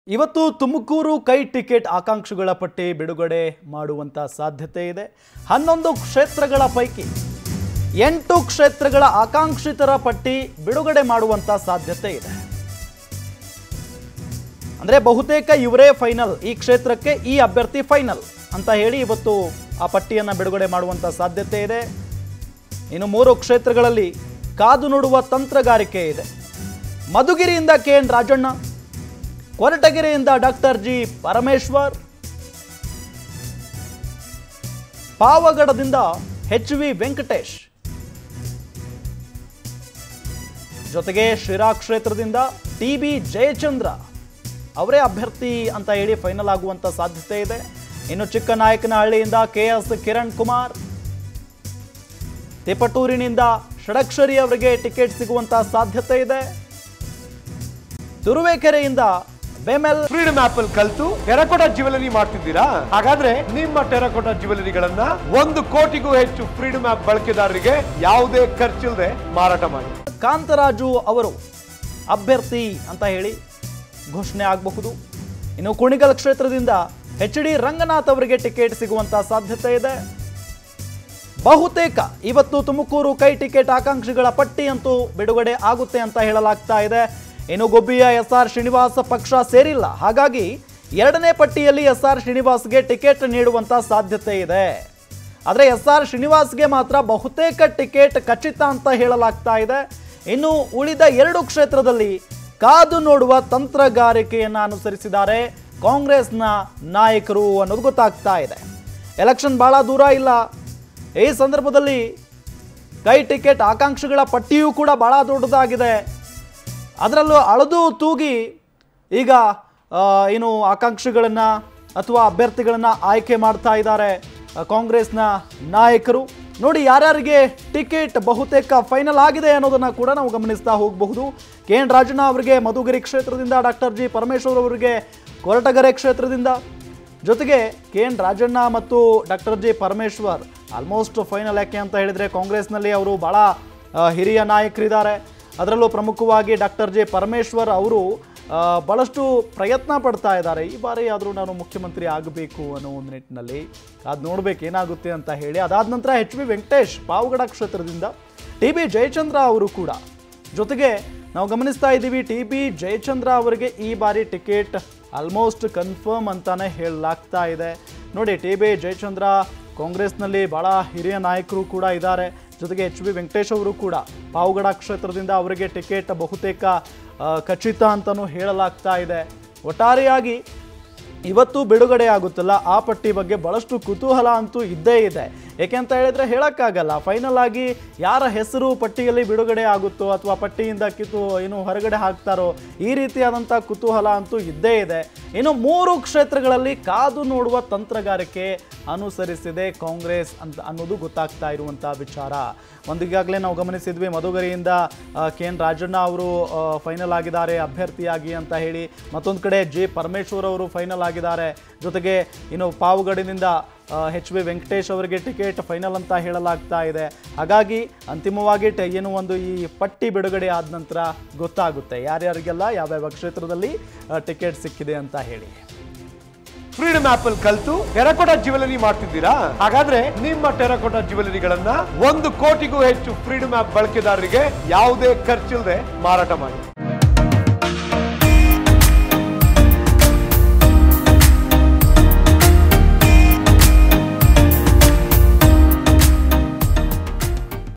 ಇವತ್ತು ತುಮಕೂರು ಕೈ ಟಿಕೆಟ್ ಆಕಾಂಕ್ಷಿಗಳ ಪಟ್ಟಿ ಬಿಡುಗಡೆ ಮಾಡುವಂತ ಸಾಧ್ಯತೆ ಇದೆ ಹನ್ನೊಂದು ಕ್ಷೇತ್ರಗಳ ಪೈಕಿ ಎಂಟು ಕ್ಷೇತ್ರಗಳ ಆಕಾಂಕ್ಷಿತರ ಪಟ್ಟಿ ಬಿಡುಗಡೆ ಮಾಡುವಂತ ಸಾಧ್ಯತೆ ಇದೆ ಅಂದ್ರೆ ಬಹುತೇಕ ಇವರೇ ಫೈನಲ್ ಈ ಕ್ಷೇತ್ರಕ್ಕೆ ಈ ಅಭ್ಯರ್ಥಿ ಫೈನಲ್ ಅಂತ ಹೇಳಿ ಇವತ್ತು ಆ ಪಟ್ಟಿಯನ್ನು ಬಿಡುಗಡೆ ಮಾಡುವಂತ ಸಾಧ್ಯತೆ ಇದೆ ಇನ್ನು ಮೂರು ಕ್ಷೇತ್ರಗಳಲ್ಲಿ ಕಾದು ನೋಡುವ ತಂತ್ರಗಾರಿಕೆ ಇದೆ ಮಧುಗಿರಿಯಿಂದ ಕೆ ಎನ್ ರಾಜಣ್ಣ ಕೊರಟಗೆರೆಯಿಂದ ಡಾಕ್ಟರ್ ಜಿ ಪರಮೇಶ್ವರ್ ಪಾವಗಡದಿಂದ ಎಚ್ ವಿ ವೆಂಕಟೇಶ್ ಜೊತೆಗೆ ಶಿರಾ ಕ್ಷೇತ್ರದಿಂದ ಟಿ ಬಿ ಜಯಚಂದ್ರ ಅವರೇ ಅಭ್ಯರ್ಥಿ ಅಂತ ಹೇಳಿ ಫೈನಲ್ ಆಗುವಂತ ಸಾಧ್ಯತೆ ಇದೆ ಇನ್ನು ಚಿಕ್ಕನಾಯಕನಹಳ್ಳಿಯಿಂದ ಕೆ ಎಸ್ ಕಿರಣ್ ಕುಮಾರ್ ತಿಪಟೂರಿನಿಂದ ಷಡಕ್ಷರಿ ಅವರಿಗೆ ಟಿಕೆಟ್ ಸಿಗುವಂತ ಸಾಧ್ಯತೆ ಇದೆ ತುರುವೇಕೆರೆಯಿಂದ ಬೆಮೆಲ್ ಫ್ರೀಡಮ್ ಆಪ್ ಅಲ್ಲಿ ಕಲ್ತು ಟೆರಕೋಟಾ ಜ್ಯುವೆಲರಿ ಮಾಡ್ತಿದ್ದೀರಾ ಹಾಗಾದ್ರೆ ನಿಮ್ಮ ಟೆರಕೋಟಾ ಜ್ಯುವೆಲರಿಗಳನ್ನ ಒಂದು ಕೋಟಿಗೂ ಹೆಚ್ಚು ಫ್ರೀಡಮ್ ಆಪ್ ಬಳಕೆದಾರರಿಗೆ ಯಾವುದೇ ಖರ್ಚಿಲ್ಲದೆ ಮಾರಾಟ ಮಾಡಿ ಕಾಂತರಾಜು ಅವರು ಅಭ್ಯರ್ಥಿ ಅಂತ ಹೇಳಿ ಘೋಷಣೆ ಆಗಬಹುದು ಇನ್ನು ಕುಣಿಗಲ್ ಕ್ಷೇತ್ರದಿಂದ ಎಚ್ ಡಿ ರಂಗನಾಥ್ ಅವರಿಗೆ ಟಿಕೆಟ್ ಸಿಗುವಂತ ಸಾಧ್ಯತೆ ಇದೆ ಬಹುತೇಕ ಇವತ್ತು ತುಮಕೂರು ಕೈ ಟಿಕೆಟ್ ಆಕಾಂಕ್ಷಿಗಳ ಪಟ್ಟಿ ಅಂತೂ ಬಿಡುಗಡೆ ಆಗುತ್ತೆ ಅಂತ ಹೇಳಲಾಗ್ತಾ ಇದೆ ಇನ್ನು ಗೊಬ್ಬಿಯ ಎಸ್ ಆರ್ ಶ್ರೀನಿವಾಸ ಪಕ್ಷ ಸೇರಿಲ್ಲ ಹಾಗಾಗಿ ಎರಡನೇ ಪಟ್ಟಿಯಲ್ಲಿ ಎಸ್ ಆರ್ ಶ್ರೀನಿವಾಸ್ಗೆ ಟಿಕೆಟ್ ನೀಡುವಂತ ಸಾಧ್ಯತೆ ಇದೆ ಆದರೆ ಎಸ್ ಆರ್ ಶ್ರೀನಿವಾಸ್ಗೆ ಮಾತ್ರ ಬಹುತೇಕ ಟಿಕೆಟ್ ಖಚಿತ ಅಂತ ಹೇಳಲಾಗ್ತಾ ಇದೆ ಇನ್ನು ಉಳಿದ ಎರಡು ಕ್ಷೇತ್ರದಲ್ಲಿ ಕಾದು ನೋಡುವ ತಂತ್ರಗಾರಿಕೆಯನ್ನು ಅನುಸರಿಸಿದ್ದಾರೆ ಕಾಂಗ್ರೆಸ್ನ ನಾಯಕರು ಅನ್ನೋದು ಗೊತ್ತಾಗ್ತಾ ಇದೆ ಎಲೆಕ್ಷನ್ ಬಹಳ ದೂರ ಇಲ್ಲ ಈ ಸಂದರ್ಭದಲ್ಲಿ ಕೈ ಟಿಕೆಟ್ ಆಕಾಂಕ್ಷಿಗಳ ಪಟ್ಟಿಯೂ ಕೂಡ ಬಹಳ ದೊಡ್ಡದಾಗಿದೆ ಅದರಲ್ಲೂ ಅಳದು ತೂಗಿ ಈಗ ಆ, ಏನು ಆಕಾಂಕ್ಷಿಗಳನ್ನು ಅಥವಾ ಅಭ್ಯರ್ಥಿಗಳನ್ನು ಆಯ್ಕೆ ಮಾಡ್ತಾ ಇದ್ದಾರೆ ಆ, ಕಾಂಗ್ರೆಸ್ನ ನಾಯಕರು ನೋಡಿ ಯಾರ್ಯಾರಿಗೆ ಟಿಕೆಟ್ ಬಹುತೇಕ ಫೈನಲ್ ಆಗಿದೆ ಅನ್ನೋದನ್ನ ಕೂಡ ನಾವು ಗಮನಿಸ್ತಾ ಹೋಗಬಹುದು ಕೆ ಎನ್ ರಾಜಣ್ಣ ಅವರಿಗೆ ಮಧುಗಿರಿ ಕ್ಷೇತ್ರದಿಂದ ಡಾಕ್ಟರ್ ಜಿ ಪರಮೇಶ್ವರ್ ಅವರಿಗೆ ಕೊರಟಗೆರೆ ಕ್ಷೇತ್ರದಿಂದ ಜೊತೆಗೆ ಕೆ ಎನ್ ರಾಜಣ್ಣ ಮತ್ತು doctor G Parameshwar almost final ಯಾಕೆ ಅಂತ ಹೇಳಿದರೆ ಕಾಂಗ್ರೆಸ್ನಲ್ಲಿ ಅವರು ಭಾಳ ಆ, ಹಿರಿಯ ನಾಯಕರಿದ್ದಾರೆ ಅದರಲ್ಲೂ ಪ್ರಮುಖವಾಗಿ ಡಾಕ್ಟರ್ ಜಿ ಪರಮೇಶ್ವರ್ ಅವರು ಆ, ಭಾಳಷ್ಟು ಪ್ರಯತ್ನ ಪಡ್ತಾ ಇದ್ದಾರೆ ಈ ಬಾರಿ ಆದರೂ ನಾನು ಮುಖ್ಯಮಂತ್ರಿ ಆಗಬೇಕು ಅನ್ನೋ ಒಂದು ನಿಟ್ಟಿನಲ್ಲಿ ಅದು ನೋಡ್ಬೇಕು ಏನಾಗುತ್ತೆ ಅಂತ ಹೇಳಿ ಅದಾದ ನಂತರ ಎಚ್ ವಿ ವೆಂಕಟೇಶ್ ಪಾವಗಡ ಕ್ಷೇತ್ರದಿಂದ ಟಿ ಬಿ ಜಯಚಂದ್ರ ಅವರು ಕೂಡ ಜೊತೆಗೆ ನಾವು ಗಮನಿಸ್ತಾ ಇದ್ದೀವಿ ಟಿ ಬಿ ಜಯಚಂದ್ರ ಅವರಿಗೆ ಈ ಬಾರಿ ಟಿಕೆಟ್ ಆಲ್ಮೋಸ್ಟ್ ಕನ್ಫರ್ಮ್ ಅಂತಾನೆ ಹೇಳಲಾಗ್ತಾ ಇದೆ ನೋಡಿ ಟಿ ಬಿ ಜಯಚಂದ್ರ ಕಾಂಗ್ರೆಸ್ನಲ್ಲಿ ಭಾಳ ಹಿರಿಯ ನಾಯಕರು ಕೂಡ ಇದ್ದಾರೆ ಜೊತೆಗೆ ಎಚ್ ಬಿ ವೆಂಕಟೇಶ್ ಅವರು ಕೂಡ ಪಾವಗಡ ಕ್ಷೇತ್ರದಿಂದ ಅವರಿಗೆ ಟಿಕೆಟ್ ಬಹುತೇಕ ಆ, ಖಚಿತ ಅಂತಲೂ ಹೇಳಲಾಗ್ತಾ ಇದೆ ಒಟ್ಟಾರೆಯಾಗಿ ಇವತ್ತು ಬಿಡುಗಡೆ ಆಗುತ್ತಲ್ಲ ಆ ಪಟ್ಟಿ ಬಗ್ಗೆ ಬಹಳಷ್ಟು ಕುತೂಹಲ ಅಂತೂ ಇದ್ದೇ ಇದೆ ಏಕೆ ಅಂತ ಹೇಳಿದ್ರೆ ಹೇಳಕ್ಕಾಗಲ್ಲ ಫೈನಲ್ ಆಗಿ ಯಾರ ಹೆಸರು ಪಟ್ಟಿಯಲ್ಲಿ ಬಿಡುಗಡೆ ಆಗುತ್ತೋ ಅಥವಾ ಪಟ್ಟಿಯಿಂದ ಕಿತ್ತು ಏನು ಹೊರಗಡೆ ಹಾಕ್ತಾರೋ ಈ ರೀತಿಯಾದಂಥ ಕುತೂಹಲ ಅಂತೂ ಇದ್ದೇ ಇದೆ ಇನ್ನು ಮೂರು ಕ್ಷೇತ್ರಗಳಲ್ಲಿ ಕಾದು ನೋಡುವ ತಂತ್ರಗಾರಿಕೆ ಅನುಸರಿಸಿದೆ ಕಾಂಗ್ರೆಸ್ ಅಂತ ಅನ್ನೋದು ಗೊತ್ತಾಗ್ತಾ ಇರುವಂಥ ವಿಚಾರ ಒಂದು ಈಗಾಗಲೇ ನಾವು ಗಮನಿಸಿದ್ವಿ ಮಧುಗರಿಯಿಂದ ಕೆ ಎನ್ ರಾಜಣ್ಣ ಅವರು ಫೈನಲ್ ಆಗಿದ್ದಾರೆ ಅಭ್ಯರ್ಥಿಯಾಗಿ ಅಂತ ಹೇಳಿ ಮತ್ತೊಂದು ಕಡೆ ಜೆ ಪರಮೇಶ್ವರ್ ಅವರು ಫೈನಲ್ ಆಗಿದ್ದಾರೆ ಜೊತೆಗೆ ಇನ್ನು ಪಾವುಗಡಿನಿಂದ ಎಚ್ ವಿ ವೆಂಕಟೇಶ್ ಅವರಿಗೆ ಟಿಕೆಟ್ ಫೈನಲ್ ಅಂತ ಹೇಳಲಾಗ್ತಾ ಇದೆ ಹಾಗಾಗಿ ಅಂತಿಮವಾಗಿ ಟ- ಏನು ಒಂದು ಈ ಪಟ್ಟಿ ಬಿಡುಗಡೆ ಆದ ನಂತರ ಗೊತ್ತಾಗುತ್ತೆ ಯಾರ್ಯಾರಿಗೆಲ್ಲ ಯಾವ್ಯಾವ ಕ್ಷೇತ್ರದಲ್ಲಿ ಟಿಕೆಟ್ ಸಿಕ್ಕಿದೆ ಅಂತ ಹೇಳಿ ಫ್ರೀಡಮ್ ಆಪ್ ಅಲ್ಲಿ ಕಲ್ತು ಟೆರಕೋಟಾ ಜ್ಯುವೆಲರಿ ಮಾಡ್ತಿದ್ದೀರಾ ಹಾಗಾದ್ರೆ ನಿಮ್ಮ ಟೆರಕೋಟಾ ಜ್ಯುವೆಲರಿಗಳನ್ನ ಒಂದು ಕೋಟಿಗೂ ಹೆಚ್ಚು ಫ್ರೀಡಮ್ ಆಪ್ ಬಳಕೆದಾರರಿಗೆ ಯಾವುದೇ ಖರ್ಚಿಲ್ಲದೆ ಮಾರಾಟ ಮಾಡಿ